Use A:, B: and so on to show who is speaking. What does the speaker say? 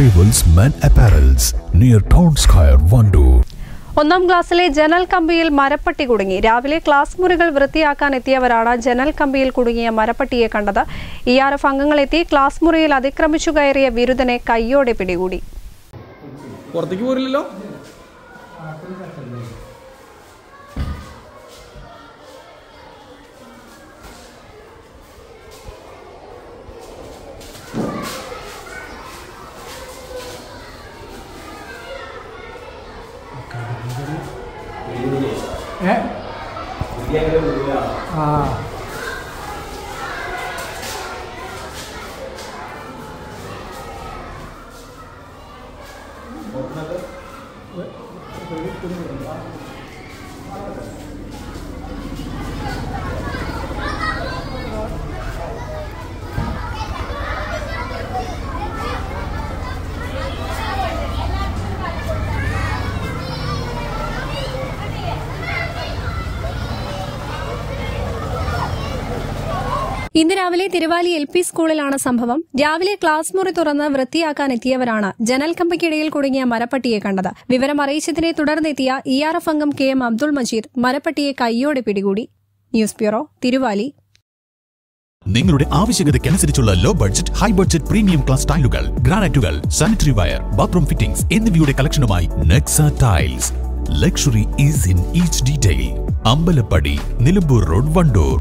A: arrivals men apparels near town square Wandoor
B: ഒന്നാം ക്ലാസ്സിലെ ജനൽ കമ്പിയിൽ മരപ്പട്ടി കുടുങ്ങി രാവിലെ ക്ലാസ് മുറികൾ വൃത്തിയാക്കാൻ എത്തിയവരാണ് ജനൽ കമ്പിയിൽ കുടുങ്ങിയ മരപ്പട്ടിയെ കണ്ടത് ഇ ആർ എഫ് അംഗങ്ങളെത്തി ക്ലാസ് മുറിയിൽ അതിക്രമിച്ചു കയറിയ ബിരുദനെ കൈയോടെ പിടികൂടി
C: പുറത്തേക്ക് പോരില്ലല്ലോ
B: ഇന്ന് രാവിലെ തിരുവാലി എൽ പി സ്കൂളിലാണ് സംഭവം രാവിലെ ക്ലാസ് മുറി തുറന്ന് വൃത്തിയാക്കാൻ എത്തിയവരാണ് ജനൽ കമ്പിക്കിടയിൽ കുടുങ്ങിയ മരപ്പട്ടിയെ കണ്ടത് വിവരം അറിയിച്ചതിനെ തുടർന്നെത്തിയ ഇ ആർ എഫ് അംഗം കെ എം അബ്ദുൾ മജീദ് മരപ്പട്ടിയെ കൈയോടെ പിടികൂടി ന്യൂസ് ബ്യൂറോ തിരുവാലി
A: നിങ്ങളുടെ ആവശ്യകതയ്ക്കനുസരിച്ചുള്ള low budget high budget premium class ടൈലുകൾ ഗ്രാനൈറ്റുകൾ സാനിറ്ററി വയർ ബാത്റൂം ഫിറ്റിംഗ്സ് എന്നിവയുടെ കളക്ഷനുമായി Nexa tiles luxury is in each detail Ambalappady Nilambur road Wandoor